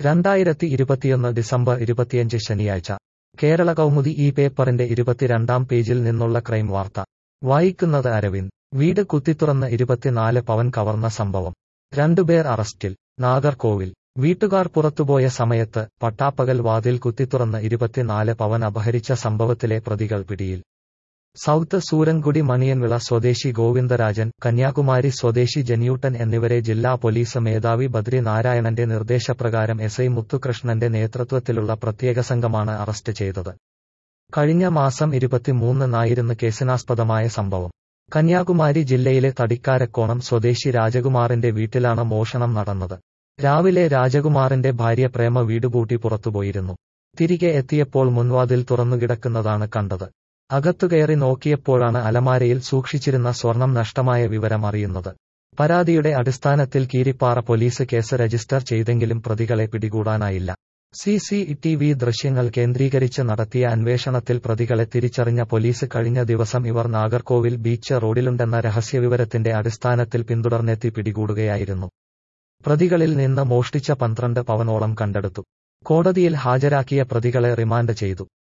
രണ്ടായിരത്തി ഇരുപത്തിയൊന്ന് ഡിസംബർ ഇരുപത്തിയഞ്ച് ശനിയാഴ്ച കേരള കൗമുദി ഈ പേപ്പറിന്റെ ഇരുപത്തിരണ്ടാം പേജിൽ നിന്നുള്ള ക്രൈം വാർത്ത വായിക്കുന്നത് അരവിന്ദ് വീട് കുത്തിത്തുറന്ന് ഇരുപത്തിനാല് പവൻ കവർന്ന സംഭവം രണ്ടുപേർ അറസ്റ്റിൽ നാഗർകോവിൽ വീട്ടുകാർ പുറത്തുപോയ സമയത്ത് പട്ടാപ്പകൽ വാതിൽ കുത്തിത്തുറന്ന് ഇരുപത്തിനാല് പവൻ അപഹരിച്ച സംഭവത്തിലെ പ്രതികൾ പിടിയിൽ സൗത്ത് സൂരൻകുടി മണിയൻവിള സ്വദേശി ഗോവിന്ദരാജൻ കന്യാകുമാരി സ്വദേശി ജന്യൂട്ടൻ എന്നിവരെ ജില്ലാ പോലീസ് മേധാവി ബദ്രി നാരായണന്റെ നിർദ്ദേശപ്രകാരം എസ് ഐ മുത്തുകൃഷ്ണന്റെ നേതൃത്വത്തിലുള്ള പ്രത്യേക സംഘമാണ് അറസ്റ്റ് ചെയ്തത് കഴിഞ്ഞ മാസം ഇരുപത്തിമൂന്നിനായിരുന്നു കേസിനാസ്പദമായ സംഭവം കന്യാകുമാരി ജില്ലയിലെ തടിക്കാരക്കോണം സ്വദേശി രാജകുമാറിന്റെ വീട്ടിലാണ് മോഷണം നടന്നത് രാവിലെ രാജകുമാറിന്റെ ഭാര്യ പ്രേമ വീടുപൂട്ടി പുറത്തുപോയിരുന്നു തിരികെ എത്തിയപ്പോൾ മുൻവാതിൽ തുറന്നുകിടക്കുന്നതാണ് കണ്ടത് അകത്തുകയറി നോക്കിയപ്പോഴാണ് അലമാരയിൽ സൂക്ഷിച്ചിരുന്ന സ്വർണം നഷ്ടമായ വിവരം അറിയുന്നത് പരാതിയുടെ അടിസ്ഥാനത്തിൽ കീരിപ്പാറ പോലീസ് കേസ് രജിസ്റ്റർ ചെയ്തെങ്കിലും പ്രതികളെ പിടികൂടാനായില്ല സി സി ടി വി ദൃശ്യങ്ങൾ കേന്ദ്രീകരിച്ച് നടത്തിയ അന്വേഷണത്തിൽ പ്രതികളെ തിരിച്ചറിഞ്ഞ പോലീസ് കഴിഞ്ഞ ദിവസം ഇവർ നാഗർകോവിൽ ബീച്ച് റോഡിലുണ്ടെന്ന രഹസ്യവിവരത്തിന്റെ അടിസ്ഥാനത്തിൽ പിന്തുടർന്നെത്തി പിടികൂടുകയായിരുന്നു പ്രതികളിൽ നിന്ന് മോഷ്ടിച്ച പന്ത്രണ്ട് പവനോളം കണ്ടെടുത്തു കോടതിയിൽ ഹാജരാക്കിയ പ്രതികളെ റിമാൻഡ് ചെയ്തു